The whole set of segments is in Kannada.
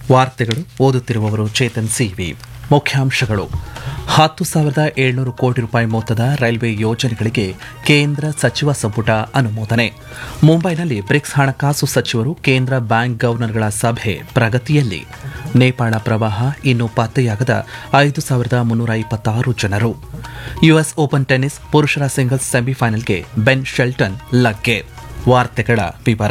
ವಾರ್ತೆಗಳು ಓದುತ್ತಿರುವವರು ಚೇತನ್ ಸಿವಿ ಮುಖ್ಯಾಂಶಗಳು ಹತ್ತು ಸಾವಿರದ ಏಳ್ನೂರು ಕೋಟಿ ರೂಪಾಯಿ ಮೊತ್ತದ ರೈಲ್ವೆ ಯೋಜನೆಗಳಿಗೆ ಕೇಂದ್ರ ಸಚಿವ ಸಂಪುಟ ಅನುಮೋದನೆ ಮುಂಬೈನಲ್ಲಿ ಬ್ರಿಕ್ಸ್ ಹಣಕಾಸು ಸಚಿವರು ಕೇಂದ್ರ ಬ್ಯಾಂಕ್ ಗವರ್ನರ್ಗಳ ಸಭೆ ಪ್ರಗತಿಯಲ್ಲಿ ನೇಪಾಳ ಪ್ರವಾಹ ಇನ್ನೂ ಪತ್ತೆಯಾಗದ ಐದು ಸಾವಿರದ ಮುನ್ನೂರ ಇಪ್ಪತ್ತಾರು ಜನರು ಯುಎಸ್ ಓಪನ್ ಟೆನ್ನಿಸ್ ಪುರುಷರ ಸಿಂಗಲ್ಸ್ ಸೆಮಿಫೈನಲ್ಗೆ ಬೆನ್ ಶೆಲ್ಟನ್ ಲಗ್ಗೆ ವಾರ್ತೆಗಳ ವಿವರ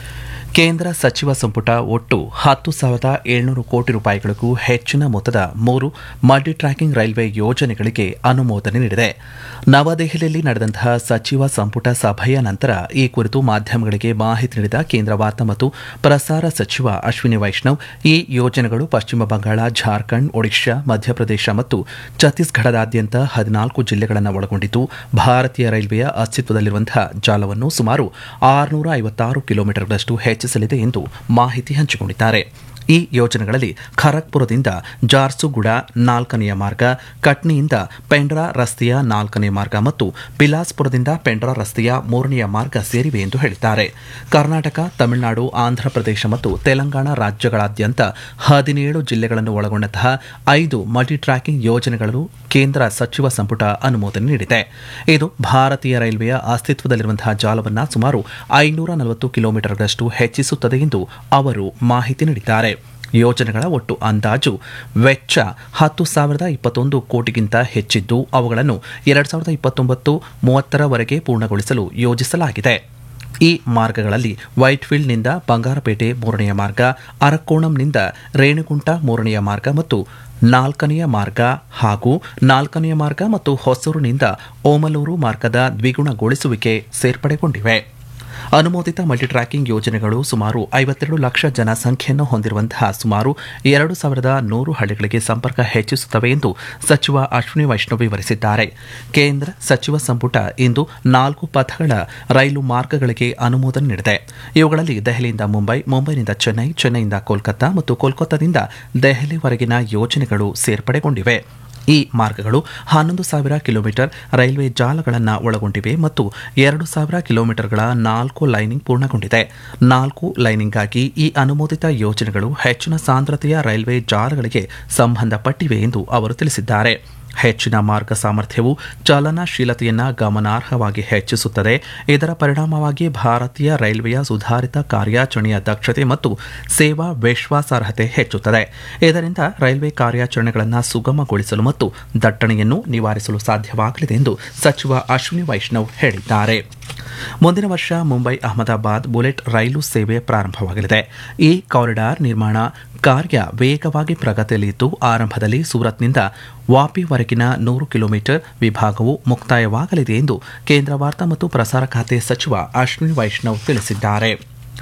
ಕೇಂದ್ರ ಸಚಿವ ಸಂಪುಟ ಒಟ್ಟು ಹತ್ತು ಸಾವಿರದ ಏಳ್ನೂರು ಕೋಟಿ ರೂಪಾಯಿಗಳಿಗೂ ಹೆಚ್ಚಿನ ಮೊತ್ತದ ಮೂರು ಮಲ್ಟಿ ಟ್ರ್ಯಾಕಿಂಗ್ ರೈಲ್ವೆ ಯೋಜನೆಗಳಿಗೆ ಅನುಮೋದನೆ ನೀಡಿದೆ ನವದೆಹಲಿಯಲ್ಲಿ ನಡೆದಂತಹ ಸಚಿವ ಸಂಪುಟ ಸಭೆಯ ನಂತರ ಈ ಕುರಿತು ಮಾಧ್ಯಮಗಳಿಗೆ ಮಾಹಿತಿ ನೀಡಿದ ಕೇಂದ್ರ ವಾರ್ತಾ ಮತ್ತು ಪ್ರಸಾರ ಸಚಿವ ಅಶ್ವಿನಿ ವೈಷ್ಣವ್ ಈ ಯೋಜನೆಗಳು ಪಶ್ಚಿಮ ಬಂಗಾಳ ಜಾರ್ಖಂಡ್ ಒಡಿಶಾ ಮಧ್ಯಪ್ರದೇಶ ಮತ್ತು ಛತ್ತೀಸ್ಗಢದಾದ್ಯಂತ ಹದಿನಾಲ್ಕು ಜಿಲ್ಲೆಗಳನ್ನು ಒಳಗೊಂಡಿದ್ದು ಭಾರತೀಯ ರೈಲ್ವೆಯ ಅಸ್ತಿತ್ವದಲ್ಲಿರುವಂತಹ ಜಾಲವನ್ನು ಸುಮಾರು ಆರುನೂರ ಐವತ್ತಾರು ಕಿಲೋಮೀಟರ್ಗಳಷ್ಟು ಹೆಚ್ಚಿಸಲಿದೆ ಎಂದು ಮಾಹಿತಿ ಹಂಚಿಕೊಂಡಿದ್ದಾರೆ ಈ ಯೋಜನೆಗಳಲ್ಲಿ ಖರಗ್ಪುರದಿಂದ ಜಾರ್ಸುಗುಡ ನಾಲ್ಕನೆಯ ಮಾರ್ಗ ಕಟ್ನಿಯಿಂದ ಪೆಂಡ್ರಾ ರಸ್ತೆಯ ನಾಲ್ಕನೇ ಮಾರ್ಗ ಮತ್ತು ಬಿಲಾಸ್ಪುರದಿಂದ ಪೆಂಡ್ರಾ ರಸ್ತೆಯ ಮೂರನೆಯ ಮಾರ್ಗ ಸೇರಿವೆ ಎಂದು ಹೇಳಿದ್ದಾರೆ ಕರ್ನಾಟಕ ತಮಿಳುನಾಡು ಆಂಧ್ರಪ್ರದೇಶ ಮತ್ತು ತೆಲಂಗಾಣ ರಾಜ್ಯಗಳಾದ್ಯಂತ ಹದಿನೇಳು ಜಿಲ್ಲೆಗಳನ್ನು ಒಳಗೊಂಡಂತಹ ಐದು ಮಲ್ಟಿ ಟ್ರ್ಯಾಕಿಂಗ್ ಯೋಜನೆಗಳು ಕೇಂದ್ರ ಸಚಿವ ಸಂಪುಟ ಅನುಮೋದನೆ ನೀಡಿದೆ ಇದು ಭಾರತೀಯ ರೈಲ್ವೆಯ ಅಸ್ತಿತ್ವದಲ್ಲಿರುವಂತಹ ಜಾಲವನ್ನು ಸುಮಾರು ಐನೂರ ನಲವತ್ತು ಕಿಲೋಮೀಟರ್ಗಳಷ್ಟು ಹೆಚ್ಚಿಸುತ್ತದೆ ಎಂದು ಅವರು ಮಾಹಿತಿ ನೀಡಿದ್ದಾರೆ ಯೋಜನೆಗಳ ಒಟ್ಟು ಅಂದಾಜು ವೆಚ್ಚ ಹತ್ತು ಸಾವಿರದ ಇಪ್ಪತ್ತೊಂದು ಕೋಟಿಗಿಂತ ಹೆಚ್ಚಿದ್ದು ಅವುಗಳನ್ನು ಎರಡು ಸಾವಿರದ ಇಪ್ಪತ್ತೊಂಬತ್ತು ಮೂವತ್ತರವರೆಗೆ ಪೂರ್ಣಗೊಳಿಸಲು ಯೋಜಿಸಲಾಗಿದೆ ಈ ಮಾರ್ಗಗಳಲ್ಲಿ ವೈಟ್ಫೀಲ್ಡ್ನಿಂದ ಬಂಗಾರಪೇಟೆ ಮೂರನೆಯ ಮಾರ್ಗ ಅರಕೋಣಂನಿಂದ ರೇಣುಗುಂಟ ಮೂರನೆಯ ಮಾರ್ಗ ಮತ್ತು ನಾಲ್ಕನೆಯ ಮಾರ್ಗ ಹಾಗೂ ನಾಲ್ಕನೆಯ ಮಾರ್ಗ ಮತ್ತು ಹೊಸೂರಿನಿಂದ ಓಮಲೂರು ಮಾರ್ಗದ ದ್ವಿಗುಣಗೊಳಿಸುವಿಕೆ ಸೇರ್ಪಡೆಗೊಂಡಿವೆ ಅನುಮೋದಿತ ಮಲ್ಟಿ ಟ್ರ್ಯಾಕಿಂಗ್ ಯೋಜನೆಗಳು ಸುಮಾರು ಐವತ್ತೆರಡು ಲಕ್ಷ ಜನಸಂಖ್ಯೆಯನ್ನು ಹೊಂದಿರುವಂತಹ ಸುಮಾರು ಎರಡು ಸಾವಿರದ ನೂರು ಹಳ್ಳಿಗಳಿಗೆ ಸಂಪರ್ಕ ಹೆಚ್ಚಿಸುತ್ತವೆ ಎಂದು ಸಚಿವ ಅಶ್ವಿನಿ ವೈಷ್ಣವ್ ವಿವರಿಸಿದ್ದಾರೆ ಕೇಂದ್ರ ಸಚಿವ ಸಂಪುಟ ಇಂದು ನಾಲ್ಕು ಪಥಗಳ ರೈಲು ಮಾರ್ಗಗಳಿಗೆ ಅನುಮೋದನೆ ನೀಡಿದೆ ಇವುಗಳಲ್ಲಿ ದೆಹಲಿಯಿಂದ ಮುಂಬೈ ಮುಂಬೈನಿಂದ ಚೆನ್ನೈ ಚೆನ್ನೈಯಿಂದ ಕೋಲ್ಕತ್ತಾ ಮತ್ತು ಕೋಲ್ಕತ್ತಾದಿಂದ ದೆಹಲಿವರೆಗಿನ ಯೋಜನೆಗಳು ಸೇರ್ಪಡೆಗೊಂಡಿವೆ ಈ ಮಾರ್ಗಗಳು ಹನ್ನೊಂದು ಸಾವಿರ ಕಿಲೋಮೀಟರ್ ರೈಲ್ವೆ ಜಾಲಗಳನ್ನು ಒಳಗೊಂಡಿವೆ ಮತ್ತು ಎರಡು ಸಾವಿರ ಕಿಲೋಮೀಟರ್ಗಳ ನಾಲ್ಕು ಲೈನಿಂಗ್ ಪೂರ್ಣಗೊಂಡಿದೆ ನಾಲ್ಕು ಲೈನಿಂಗ್ಗಾಗಿ ಈ ಅನುಮೋದಿತ ಯೋಜನೆಗಳು ಹೆಚ್ಚಿನ ಸಾಂದ್ರತೆಯ ರೈಲ್ವೆ ಜಾಲಗಳಿಗೆ ಸಂಬಂಧಪಟ್ಟಿವೆ ಎಂದು ಅವರು ತಿಳಿಸಿದ್ದಾರೆ ಹೆಚ್ಚಿನ ಮಾರ್ಗ ಸಾಮರ್ಥ್ಯವು ಚಲನಶೀಲತೆಯನ್ನು ಗಮನಾರ್ಹವಾಗಿ ಹೆಚ್ಚಿಸುತ್ತದೆ ಇದರ ಪರಿಣಾಮವಾಗಿ ಭಾರತೀಯ ರೈಲ್ವೆಯ ಸುಧಾರಿತ ಕಾರ್ಯಾಚರಣೆಯ ದಕ್ಷತೆ ಮತ್ತು ಸೇವಾ ವಿಶ್ವಾಸಾರ್ಹತೆ ಹೆಚ್ಚುತ್ತದೆ ಇದರಿಂದ ರೈಲ್ವೆ ಕಾರ್ಯಾಚರಣೆಗಳನ್ನು ಸುಗಮಗೊಳಿಸಲು ಮತ್ತು ದಟ್ಟಣೆಯನ್ನು ನಿವಾರಿಸಲು ಸಾಧ್ಯವಾಗಲಿದೆ ಎಂದು ಸಚಿವ ಅಶ್ವಿನಿ ವೈಷ್ಣವ್ ಹೇಳಿದ್ದಾರೆ ಮುಂದಿನ ವರ್ಷ ಮುಂಬೈ ಅಹಮದಾಬಾದ್ ಬುಲೆಟ್ ರೈಲು ಸೇವೆ ಪ್ರಾರಂಭವಾಗಲಿದೆ ಈ ಕಾರಿಡಾರ್ ನಿರ್ಮಾಣ ಕಾರ್ಯ ವೇಗವಾಗಿ ಪ್ರಗತಿಯಲ್ಲಿದ್ದು ಆರಂಭದಲ್ಲಿ ಸೂರತ್ನಿಂದ ವಾಪಿವರೆಗಿನ ನೂರು ಕಿಲೋಮೀಟರ್ ವಿಭಾಗವು ಮುಕ್ತಾಯವಾಗಲಿದೆ ಎಂದು ಕೇಂದ್ರ ವಾರ್ತಾ ಮತ್ತು ಪ್ರಸಾರ ಖಾತೆ ಸಚಿವ ಅಶ್ವಿನಿ ವೈಷ್ಣವ್ ತಿಳಿಸಿದ್ದಾರೆ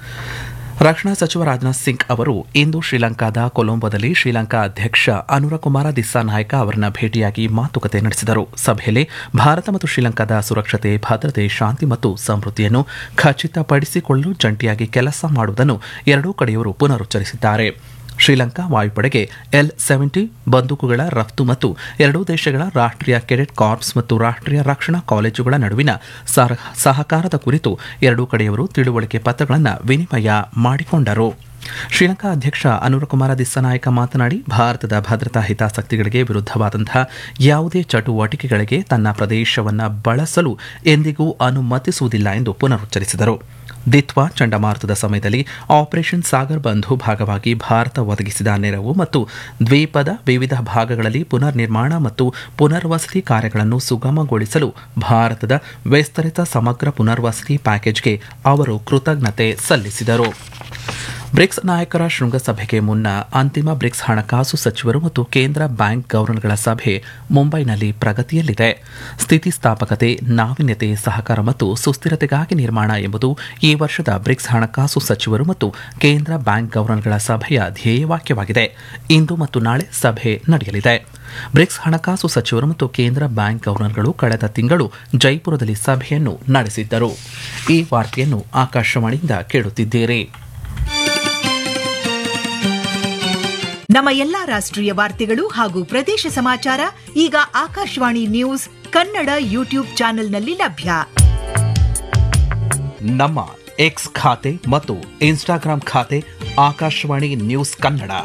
ರಕ್ಷಣಾ ಸಚಿವ ರಾಜನಾಥ್ ಸಿಂಗ್ ಅವರು ಇಂದು ಶ್ರೀಲಂಕಾದ ಕೊಲಂಬೋದಲ್ಲಿ ಶ್ರೀಲಂಕಾ ಅಧ್ಯಕ್ಷ ಅನುರಕುಮಾರ ದಿಸ್ಸಾನಾಯ್ಕ ಅವರನ್ನ ಭೇಟಿಯಾಗಿ ಮಾತುಕತೆ ನಡೆಸಿದರು ಸಭೆಯಲ್ಲಿ ಭಾರತ ಮತ್ತು ಶ್ರೀಲಂಕಾದ ಸುರಕ್ಷತೆ ಭದ್ರತೆ ಶಾಂತಿ ಮತ್ತು ಸಮೃದ್ಧಿಯನ್ನು ಖಚಿತಪಡಿಸಿಕೊಳ್ಳಲು ಜಂಟಿಯಾಗಿ ಕೆಲಸ ಮಾಡುವುದನ್ನು ಎರಡೂ ಕಡೆಯವರು ಪುನರುಚ್ಚರಿಸಿದ್ದಾರೆ ಶ್ರೀಲಂಕಾ ವಾಯುಪಡೆಗೆ ಎಲ್ ಸೆವೆಂಟಿ ಬಂದೂಕುಗಳ ರಫ್ತು ಮತ್ತು ಎರಡೂ ದೇಶಗಳ ರಾಷ್ಟ್ರೀಯ ಕೆಡೆಟ್ ಕಾರ್ಪ್ಸ್ ಮತ್ತು ರಾಷ್ಟ್ರೀಯ ರಕ್ಷಣಾ ಕಾಲೇಜುಗಳ ನಡುವಿನ ಸಹಕಾರದ ಕುರಿತು ಎರಡೂ ಕಡೆಯವರು ತಿಳುವಳಿಕೆ ಪತ್ರಗಳನ್ನು ವಿನಿಮಯ ಮಾಡಿಕೊಂಡರು ಶ್ರೀಲಂಕಾ ಅಧ್ಯಕ್ಷ ಅನುರಕುಮಾರ ದಿಸ್ಸನಾಯಕ ಮಾತನಾಡಿ ಭಾರತದ ಭದ್ರತಾ ಹಿತಾಸಕ್ತಿಗಳಿಗೆ ವಿರುದ್ಧವಾದಂತಹ ಯಾವುದೇ ಚಟುವಟಿಕೆಗಳಿಗೆ ತನ್ನ ಪ್ರದೇಶವನ್ನು ಬಳಸಲು ಎಂದಿಗೂ ಅನುಮತಿಸುವುದಿಲ್ಲ ಎಂದು ಪುನರುಚ್ಚರಿಸಿದರು ದಿತ್ವಾ ಚಂಡಮಾರುತದ ಸಮಯದಲ್ಲಿ ಆಪರೇಷನ್ ಸಾಗರ್ ಬಂಧು ಭಾಗವಾಗಿ ಭಾರತ ಒದಗಿಸಿದ ನೆರವು ಮತ್ತು ದ್ವೀಪದ ವಿವಿಧ ಭಾಗಗಳಲ್ಲಿ ಪುನರ್ ನಿರ್ಮಾಣ ಮತ್ತು ಪುನರ್ವಸತಿ ಕಾರ್ಯಗಳನ್ನು ಸುಗಮಗೊಳಿಸಲು ಭಾರತದ ವಿಸ್ತರಿತ ಸಮಗ್ರ ಪುನರ್ವಸತಿ ಪ್ಯಾಕೇಜ್ಗೆ ಅವರು ಕೃತಜ್ಞತೆ ಸಲ್ಲಿಸಿದರು ಬ್ರಿಕ್ಸ್ ನಾಯಕರ ಶೃಂಗಸಭೆಗೆ ಮುನ್ನ ಅಂತಿಮ ಬ್ರಿಕ್ಸ್ ಹಣಕಾಸು ಸಚಿವರು ಮತ್ತು ಕೇಂದ್ರ ಬ್ಯಾಂಕ್ ಗವರ್ನರ್ಗಳ ಸಭೆ ಮುಂಬೈನಲ್ಲಿ ಪ್ರಗತಿಯಲ್ಲಿದೆ ಸ್ಥಿತಿಸ್ಥಾಪಕತೆ ನಾವೀನ್ಯತೆ ಸಹಕಾರ ಮತ್ತು ಸುಸ್ಥಿರತೆಗಾಗಿ ನಿರ್ಮಾಣ ಎಂಬುದು ಈ ವರ್ಷದ ಬ್ರಿಕ್ಸ್ ಹಣಕಾಸು ಸಚಿವರು ಮತ್ತು ಕೇಂದ್ರ ಬ್ಯಾಂಕ್ ಗವರ್ನರ್ಗಳ ಸಭೆಯ ಧ್ಯೇಯವಾಕ್ಯವಾಗಿದೆ ಇಂದು ಮತ್ತು ನಾಳೆ ಸಭೆ ನಡೆಯಲಿದೆ ಬ್ರಿಕ್ಸ್ ಹಣಕಾಸು ಸಚಿವರು ಮತ್ತು ಕೇಂದ್ರ ಬ್ಯಾಂಕ್ ಗವರ್ನರ್ಗಳು ಕಳೆದ ತಿಂಗಳು ಜೈಪುರದಲ್ಲಿ ಸಭೆಯನ್ನು ನಡೆಸಿದ್ದರು ಈ ವಾರ್ತೆಯನ್ನು ಆಕಾಶವಾಣಿಯಿಂದ ಕೇಳುತ್ತಿದ್ದೀರಿ ನಮ್ಮ ಎಲ್ಲಾ ರಾಷ್ಟ್ರೀಯ ವಾರ್ತೆಗಳು ಹಾಗೂ ಪ್ರದೇಶ ಸಮಾಚಾರ ಈಗ ಆಕಾಶವಾಣಿ ನ್ಯೂಸ್ ಕನ್ನಡ ಯೂಟ್ಯೂಬ್ ಚಾನೆಲ್ನಲ್ಲಿ ಲಭ್ಯ ನಮ್ಮ ಎಕ್ಸ್ ಖಾತೆ ಮತ್ತು ಇನ್ಸ್ಟಾಗ್ರಾಂ ಖಾತೆ ಆಕಾಶವಾಣಿ ನ್ಯೂಸ್ ಕನ್ನಡ